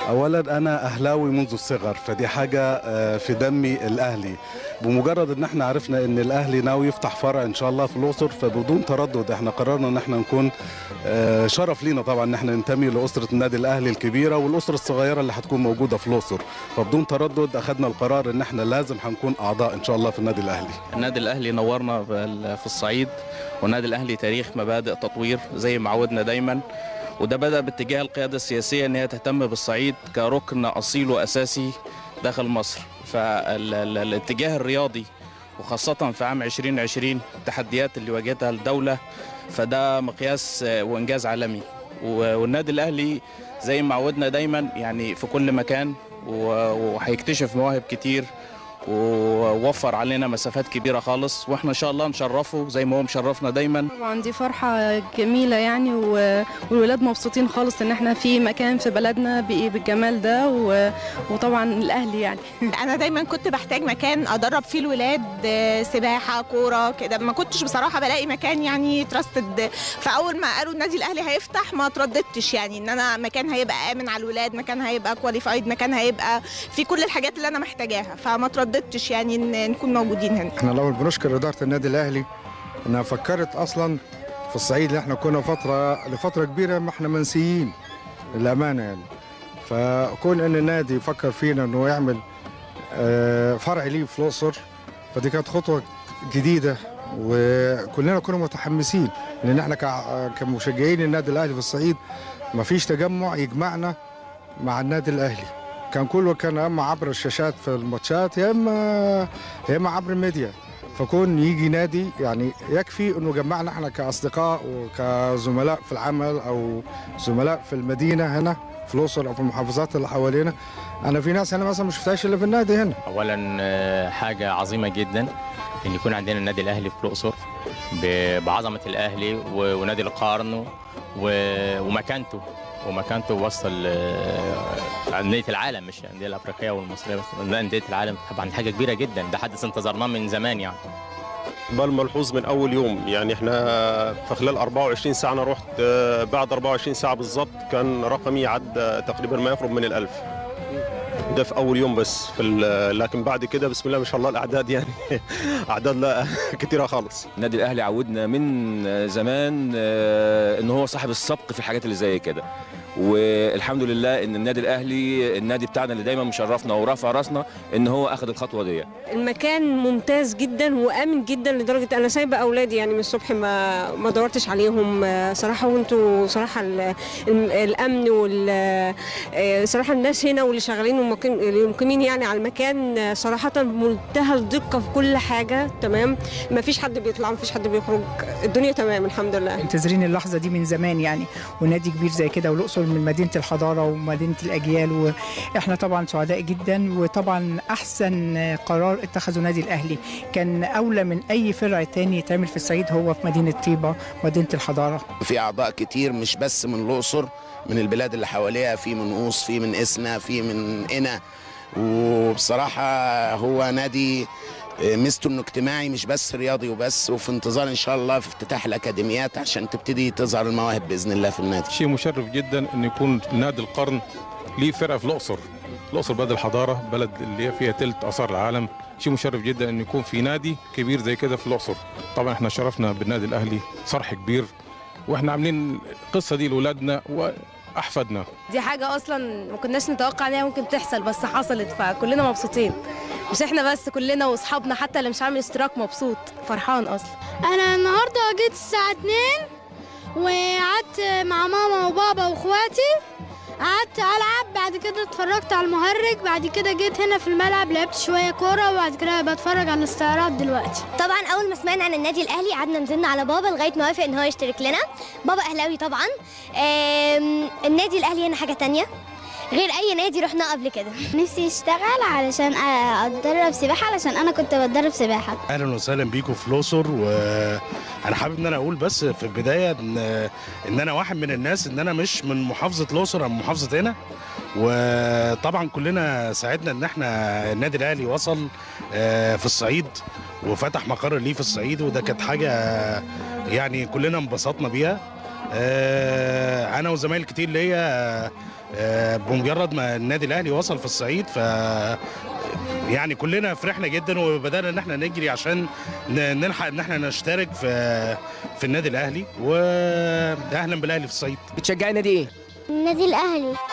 اولا انا اهلاوي منذ الصغر فدي حاجه آه، في دمي الاهلي بمجرد ان احنا عرفنا ان الاهلي ناوي يفتح فرع ان شاء الله في الاقصر فبدون تردد احنا قررنا ان احنا نكون آه، شرف لينا طبعا ان احنا ننتمي لاسره النادي الاهلي الكبيره والاسره الصغيره اللي هتكون موجوده في الاقصر فبدون تردد اخذنا القرار ان احنا لازم هنكون اعضاء ان شاء الله في النادي الاهلي النادي الاهلي نورنا بال- في الصعيد والنادي الاهلي تاريخ مبادئ تطوير زي ما عودنا دايما وده بدا باتجاه القياده السياسيه ان هي تهتم بالصعيد كركن اصيل واساسي داخل مصر فالاتجاه الرياضي وخاصة في عام 2020 التحديات اللي واجهتها الدولة فده مقياس آه، وإنجاز عالمي و- والنادي الأهلي زي ما عودنا دايما يعني في كل مكان و- وهيكتشف مواهب كتير ووفر علينا مسافات كبيرة خالص واحنا ان شاء الله نشرفه زي ما هو مشرفنا دايما طبعا دي فرحة جميلة يعني و- والولاد مبسوطين خالص ان احنا في مكان في بلدنا بإيه بالجمال ده و- وطبعا الاهلي يعني انا دايما كنت بحتاج مكان ادرب فيه الولاد آه، سباحه كوره كده ما كنتش بصراحه بلاقي مكان يعني تراستد فاول ما قالوا النادي الاهلي هيفتح ما ترددتش يعني ان انا مكان هيبقى امن على الولاد مكان هيبقى كواليفايد مكان هيبقى في كل الحاجات اللي انا محتاجاها فما ترددتش يعني ان نكون موجودين هنا احنا الاول بنشكر اداره النادي الاهلي انها فكرت اصلا في الصعيد اللي احنا كنا فتره لفتره كبيره ما احنا منسيين للامانه يعني فكون ان النادي يفكر فينا انه يعمل آه، فرع ليه في الاقصر فدي كانت خطوه جديده وكلنا كنا متحمسين لان احنا كع- كمشجعين النادي الاهلي في الصعيد ما فيش تجمع يجمعنا مع النادي الاهلي كان كله كان يا اما عبر الشاشات في الماتشات يا اما يا اما عبر الميديا فكون يجي نادي يعني يكفي انه جمعنا احنا كاصدقاء وكزملاء في العمل او زملاء في المدينه هنا في الاقصر او في المحافظات اللي حوالينا انا في ناس انا مثلا ما شفتهاش الا في النادي هنا اولا آه، حاجه عظيمه جدا ان يكون عندنا النادي الاهلي في الاقصر ب- بعظمه الاهلي و- ونادي القرن و- ومكانته ومكانته وسط ال- آه، انديه العالم مش الانديه الافريقيه والمصريه بس انديه العالم طبعا حاجه كبيره جدا ده حدث انتظرناه من زمان يعني بل ملحوظ من اول يوم يعني احنا في خلال 24 ساعه انا رحت آه، بعد 24 ساعه بالظبط كان رقمي عدى تقريبا ما يقرب من الألف ده في اول يوم بس في ال- لكن بعد كده بسم الله ما شاء الله الاعداد يعني اعداد لا كتيره خالص النادي الاهلي عودنا من زمان آه، ان هو صاحب السبق في الحاجات اللي زي كده والحمد لله ان النادي الاهلي النادي بتاعنا اللي دايما مشرفنا ورافع راسنا ان هو اخذ الخطوه دي المكان ممتاز جدا وامن جدا لدرجه انا سايبه اولادي يعني من الصبح ما ما دورتش عليهم آه، صراحه وانتوا صراحه ال- الم- الامن وال آه، صراحه الناس هنا واللي شغالين ومقيم- اللي مقيمين يعني على المكان آه، صراحه منتهى الدقه في كل حاجه تمام ما فيش حد بيطلع ما فيش حد بيخرج الدنيا تمام الحمد لله منتظرين اللحظه دي من زمان يعني ونادي كبير زي كده والاقصر من مدينه الحضاره ومدينه الاجيال واحنا طبعا سعداء جدا وطبعا احسن قرار اتخذه نادي الاهلي كان اولى من اي فرع تاني يتعمل في الصعيد هو في مدينه طيبه مدينه الحضاره في اعضاء كتير مش بس من الاقصر من البلاد اللي حواليها في من قوس في من اسنا في من قنا وبصراحه هو نادي آه، ميزته انه اجتماعي مش بس رياضي وبس وفي انتظار ان شاء الله في افتتاح الاكاديميات عشان تبتدي تظهر المواهب باذن الله في النادي شيء مشرف جدا ان يكون نادي القرن ليه فرقه في الاقصر الاقصر بلد الحضاره بلد اللي هي فيها تلت اثار العالم شيء مشرف جدا ان يكون في نادي كبير زي كده في الاقصر طبعا احنا شرفنا بالنادي الاهلي صرح كبير واحنا عاملين القصه دي لاولادنا واحفادنا دي حاجة أصلا ما كناش نتوقع إن هي ممكن تحصل بس حصلت فكلنا مبسوطين مش إحنا بس كلنا وأصحابنا حتى اللي مش عامل اشتراك مبسوط فرحان أصلا انا النهارده جيت الساعه 2 وقعدت مع ماما وبابا واخواتي قعدت العب بعد كده اتفرجت على المهرج بعد كده جيت هنا في الملعب لعبت شويه كوره وبعد كده بتفرج على الاستعراض دلوقتي طبعا اول ما سمعنا عن النادي الاهلي قعدنا نزلنا على بابا لغايه ما وافق ان هو يشترك لنا بابا اهلاوي طبعا آم، النادي الاهلي هنا حاجه تانية غير اي نادي رحنا قبل كده نفسي اشتغل علشان اتدرب سباحه علشان انا كنت بتدرب سباحه اهلا وسهلا بيكم في الاقصر وانا حابب ان انا اقول بس في البدايه ان ان انا واحد من الناس ان انا مش من محافظه الاقصر انا من محافظه هنا وطبعا كلنا ساعدنا ان احنا النادي الاهلي وصل آه، في الصعيد وفتح مقر ليه في الصعيد وده كانت حاجه يعني كلنا انبسطنا بيها آه، انا وزمايل كتير ليا آه، بمجرد ما النادي الاهلي وصل في الصعيد ف يعني كلنا فرحنا جدا وبدانا ان احنا نجري عشان ن- نلحق ان احنا نشترك في في النادي الاهلي واهلا بالاهلي في الصعيد بتشجعي نادي ايه؟ النادي الاهلي